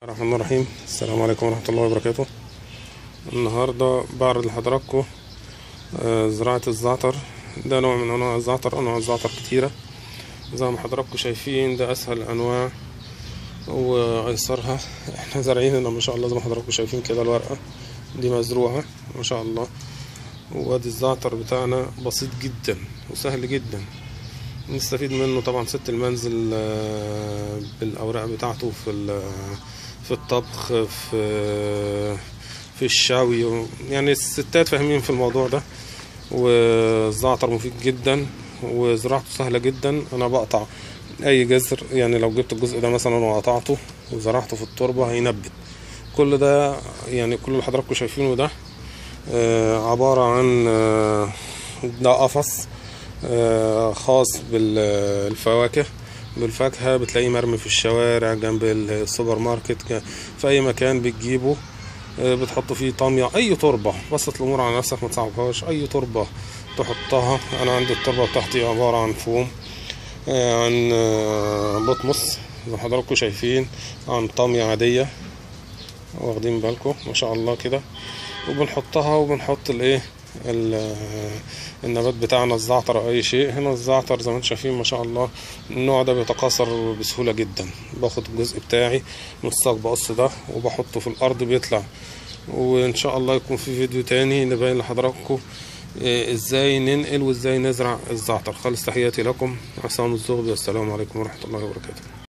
الرحمن الرحيم السلام عليكم ورحمة الله وبركاته النهاردة بعرض لحضراتكم آه، زراعة الزعتر ده نوع من أنواع الزعتر أنواع الزعتر كتيرة زي ما حضراتكم شايفين ده أسهل الأنواع وأيسرها احنا زارعين هنا ما شاء الله زي ما حضراتكم شايفين كده الورقة دي مزروعة ما شاء الله وادي الزعتر بتاعنا بسيط جدا وسهل جدا نستفيد منه طبعا ست المنزل آه، بالأوراق بتاعته في ال- في الطبخ في في الشاوي و- يعني الستات فاهمين في الموضوع ده والزعتر مفيد جدا وزراعته سهلة جدا أنا بقطع أي جذر يعني لو جبت الجزء ده مثلا وقطعته وزرعته في التربة هينبت كل ده يعني كل اللي حضراتكم شايفينه ده آه، عبارة عن آه، ده قفص آه، خاص بالفواكه بالفاكهة بتلاقيه مرمي في الشوارع جنب السوبر ماركت ك- في أي مكان بتجيبه آه، بتحط فيه طامية أي تربة بسط الأمور على نفسك ما تصعبهاش أي تربة تحطها أنا عندي التربة بتاعتي عبارة عن فوم آه، عن آه، بطمس زي ما حضراتكم شايفين عن طامية عادية واخدين بالكم ما شاء الله كده وبنحطها وبنحط الايه ال- النبات بتاعنا الزعتر او اي شيء هنا الزعتر زي ما انتم شايفين ما شاء الله النوع ده بيتكاثر بسهوله جدا باخد الجزء بتاعي من الساق بقص ده وبحطه في الارض بيطلع وان شاء الله يكون في فيديو تاني نبين لحضراتكم إيه ازاي ننقل وازاي نزرع الزعتر خالص تحياتي لكم عصام الزغبي والسلام عليكم ورحمه الله وبركاته